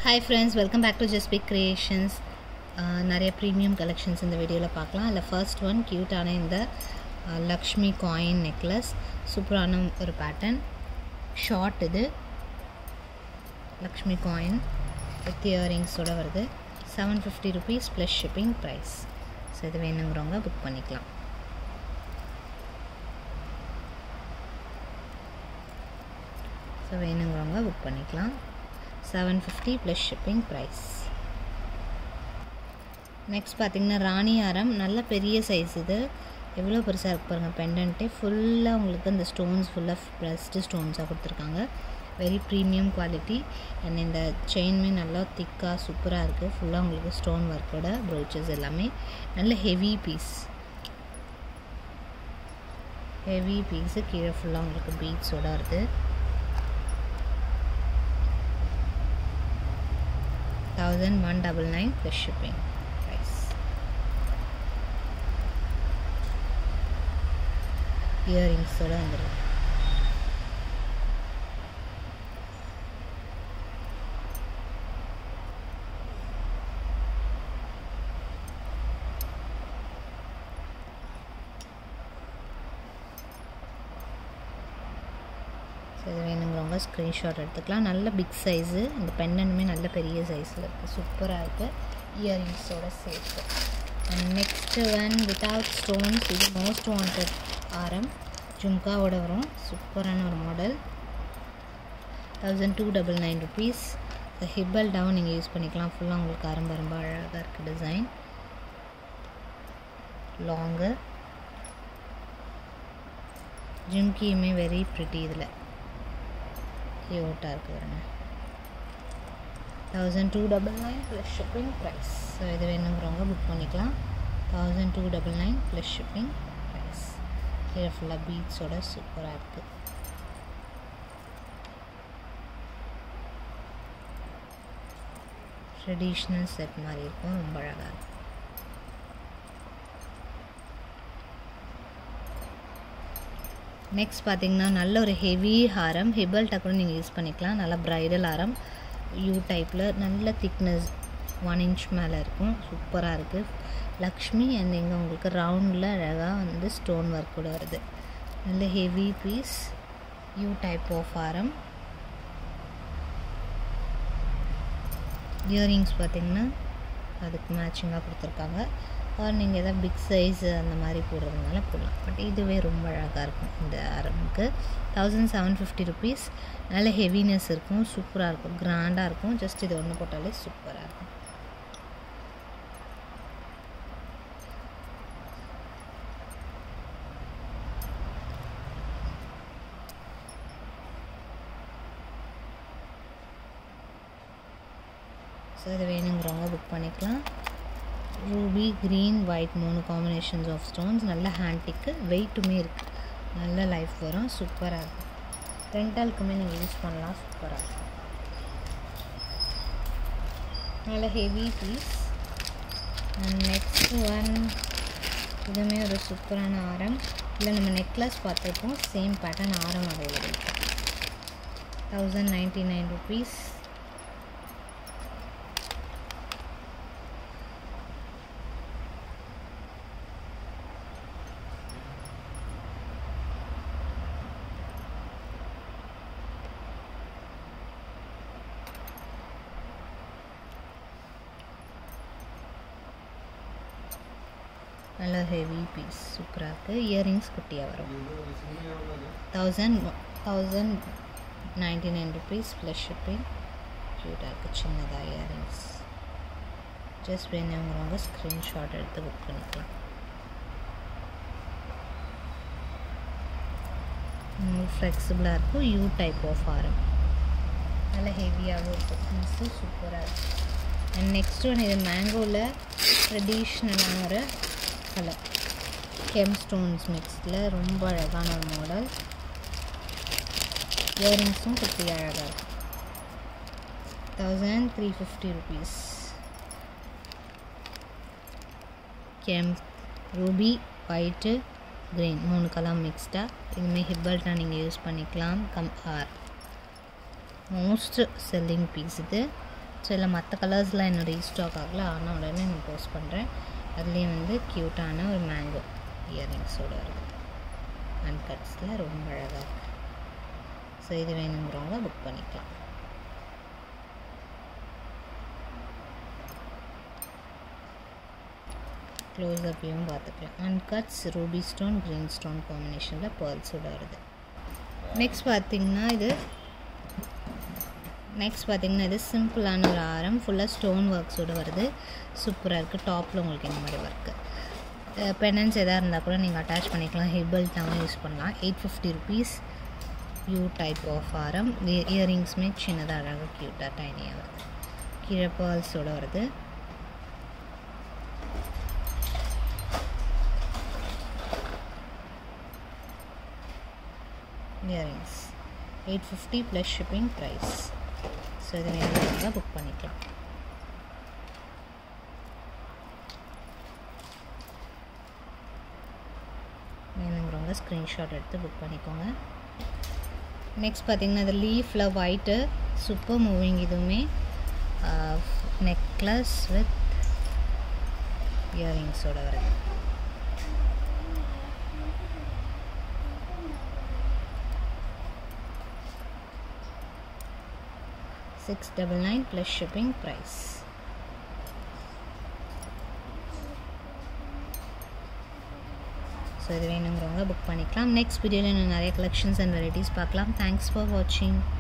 hi friends welcome back to just big creations நிறைய premium collections இந்த வீடியோவில் பார்க்கலாம் அதில் ஃபர்ஸ்ட் ஒன் க்யூட்டான இந்த அஹ், லக்ஷ்மி காயின் நெக்லஸ் சூப்பரான ஒரு பேட்டர்ன் ஷார்ட் இது லக்ஷ்மி காயின் வித் இயரிங்ஸோட வருது seven fifty rupees plus shipping price so இது வேணுங்கிறவங்க புக் பண்ணிக்கலாம் ஸோ வேணுங்கிறவங்க புக் பண்ணிக்கலாம் seven fifty plus shipping price next பார்த்தீங்கன்னா ராணி ஆரம் நல்ல பெரிய சைஸ் இது எவ்வளோ பெருசாக இருக்கு பாருங்கள் பெண்டன்ட்டே ஃபுல்லாக உங்களுக்கு இந்த ஸ்டோன்ஸ் ஃபுல்லாக ப்ரெஸ்டு ஸ்டோன்ஸாக கொடுத்துருக்காங்க வெரி ப்ரீமியம் குவாலிட்டி அண்ட் இந்த செயினுமே நல்லா திக்காக சூப்பராக இருக்குது ஃபுல்லாக உங்களுக்கு ஸ்டோன் ஒர்க்கோட ப்ரோச்சஸ் எல்லாமே நல்ல ஹெவி பீஸ் ஹெவி பீஸு கீழே ஃபுல்லாக உங்களுக்கு பீட்ஸோட வருது thousand one double nine plus shipping price இயரிங்ஸோட வந்துடும் ஸோ இது வேணுங்கிறவங்க ஸ்க்ரீன்ஷாட் எடுத்துக்கலாம் நல்ல பிக் சைஸு இந்த பென்னனுமே நல்ல பெரிய சைஸில் இருக்குது சூப்பராக இருக்குது இயரிங்ஸோட சேர்த்து and next one without stones இது மோஸ்ட் வாண்டட் ஆரம் ஜும்காவோட வரும் சூப்பரான ஒரு model thousand two double nine rupees ஹிப்பல் டவுன் நீங்கள் யூஸ் பண்ணிக்கலாம் ஃபுல்லாக உங்களுக்கு அரும்ப ரொம்ப அழகாக இருக்குது டிசைன் லாங்கு ஜிம்கியுமே வெரி ப்ரிட்டி இதில் க்யூட்டாக இருக்குது பாருங்க thousand two double nine plus shipping price so இது வேணுங்கிறவங்க புக் பண்ணிக்கலாம் thousand two double nine plus shipping price கீழே ஃபுல்லாக பீட்ஸோட சூப்பராக இருக்குது ட்ரெடிஷ்னல் செட் மாதிரி இருக்கும் ரொம்ப அழகாக இருக்கும் நெக்ஸ்ட் பார்த்தீங்கன்னா நல்ல ஒரு ஹெவி ஹாரம் ஹிபல்ட்டை கூட நீங்கள் யூஸ் பண்ணிக்கலாம் நல்ல ப்ரைடல் ஹாரம் யூ டைப்பில் நல்ல திக்னஸ் ஒன் இன்ச் மேலே இருக்கும் சூப்பராக இருக்குது லக்ஷ்மி அண்ட் இங்கே உங்களுக்கு ரவுண்டில் அழகாக வந்து ஸ்டோன் ஒர்க் கூட வருது நல்ல heavy piece U type of ஹாரம் இயரிங்ஸ் பார்த்தீங்கன்னா அதுக்கு மேட்சிங்காக கொடுத்துருக்காங்க ஆர் நீங்கள் எதாவது பிக் சைஸ் அந்த மாதிரி போடுறதுனால போடலாம் பட் இதுவே ரொம்ப அழகாக இருக்கும் இந்த ஆரம்புக்கு தௌசண்ட் செவன் ஃபிஃப்டி ருபீஸ் நல்ல ஹெவினஸ் இருக்கும் சூப்பராக இருக்கும் கிராண்டாக இருக்கும் ஜஸ்ட் இது ஒன்று போட்டாலே சூப்பராக இருக்கும் ஸோ இது வேணுங்கிறவங்க புக் பண்ணிக்கலாம் ரூபி க்ரீன் ஒயிட் மூணு காம்பினேஷன்ஸ் ஆஃப் ஸ்டோன்ஸ் நல்ல ஹேண்டிக்கு வெயிட்டுமே இருக்குது நல்ல லைஃப் வரும் சூப்பராக இருக்கும் ரெண்டலுக்குமே நீங்கள் யூஸ் பண்ணலாம் சூப்பராக இருக்கும் நல்ல heavy piece and next one இதுவுமே ஒரு சூப்பரான ஆரம் இல்லை நம்ம நெக்லஸ் பார்த்துருக்கோம் சேம் பேட்டர்ன் ஆரம் available thousand ninety nine rupees நல்ல ஹெவி பீஸ் சூப்பராக இருக்குது இயரிங்ஸ் குட்டியாக வரும் thousand thousand ninety nine rupees plus shipping க்யூட்டாக இருக்குது சின்னதாக இயரிங்ஸ் ஜஸ்ட் வேணுங்கிறவங்க ஸ்க்ரீன்ஷாட் எடுத்து புக் பண்ணிக்கலாம் ஃப்ளெக்சிபிளாக இருக்கும் யூ டைப் ஆஃப் ஆரம் நல்ல ஹெவியாகவும் இருக்கும் பீஸு சூப்பராக இருக்கும் அண்ட் நெக்ஸ்ட் ஒன் இது மேங்கோவில் ட்ரெடிஷ்னலான ஒரு கலர் கெம் ஸ்டோன்ஸ் மிக்ஸில் ரொம்ப அழகான ஒரு மாடல் இயரிங்ஸும் குட்டி அழகாக இருக்கும் thousand three fifty rupees gem ruby white green மூணு கலர் மிக்ஸ்டாக இதுமாரி ஹிப்பல்ட்டா நீங்கள் யூஸ் பண்ணிக்கலாம் கம் ஆர் மோஸ்ட் செல்லிங் பீஸ் இது ஸோ இதில் மற்ற கலர்ஸ்லாம் இன்னும் ரீஸ்டாக் ஆகல ஆனால் உடனே நான் போஸ்ட் பண்ணுறேன் அதுலேயும் வந்து க்யூட்டான ஒரு மேங்கோ இயரிங்ஸோடு வருது அன்கட்ஸில் ரொம்ப அழகாக இருக்குது ஸோ இது வேணுங்கிறவங்க புக் பண்ணிக்கலாம் க்ளோஸ்அப் வியூவும் பார்த்துக்கலாம் uncuts ruby stone green stone காம்பினேஷனில் பேர்ல்ஸோட வருது நெக்ஸ்ட் பார்த்திங்கன்னா இது நெக்ஸ்ட் பார்த்திங்கன்னா இது சிம்பிளான ஒரு ஆரம் ஃபுல்லாக ஸ்டோன் ஒர்க்ஸோடு வருது சூப்பராக இருக்குது டாப்பில் உங்களுக்கு இந்த மாதிரி ஒர்க்கு பெனன்ஸ் எதாக இருந்தால் கூட நீங்கள் அட்டாச் பண்ணிக்கலாம் ஹெர்பல்ட்டாகவும் யூஸ் பண்ணலாம் eight fifty rupees U type of ஆரம் இயரிங்ஸுமே சின்னதாக அழகாக க்யூட்டாக டைனியாக வருது கீழே பேர்ல்ஸோடு வருது earrings eight fifty plus shipping price so இது வேணுங்கிறவங்க புக் பண்ணிக்கலாம் வேணுங்கிறவங்க ஸ்க்ரீன்ஷாட் எடுத்து புக் பண்ணிக்கோங்க நெக்ஸ்ட் பார்த்திங்கன்னா இது லீஃபில் ஒயிட்டு சூப்பர் மூவிங் இதுவுமே நெக்லஸ் வித் இயரிங்ஸோட வருது six double nine plus shipping price so இது வேணுங்கிறவங்க புக் பண்ணிக்கலாம் நெக்ஸ்ட் வீடியோவில் இன்னும் நிறைய கலெக்ஷன்ஸ் அண்ட் வெரைட்டிஸ் பார்க்கலாம் தேங்க்ஸ் ஃபார் வாட்சிங்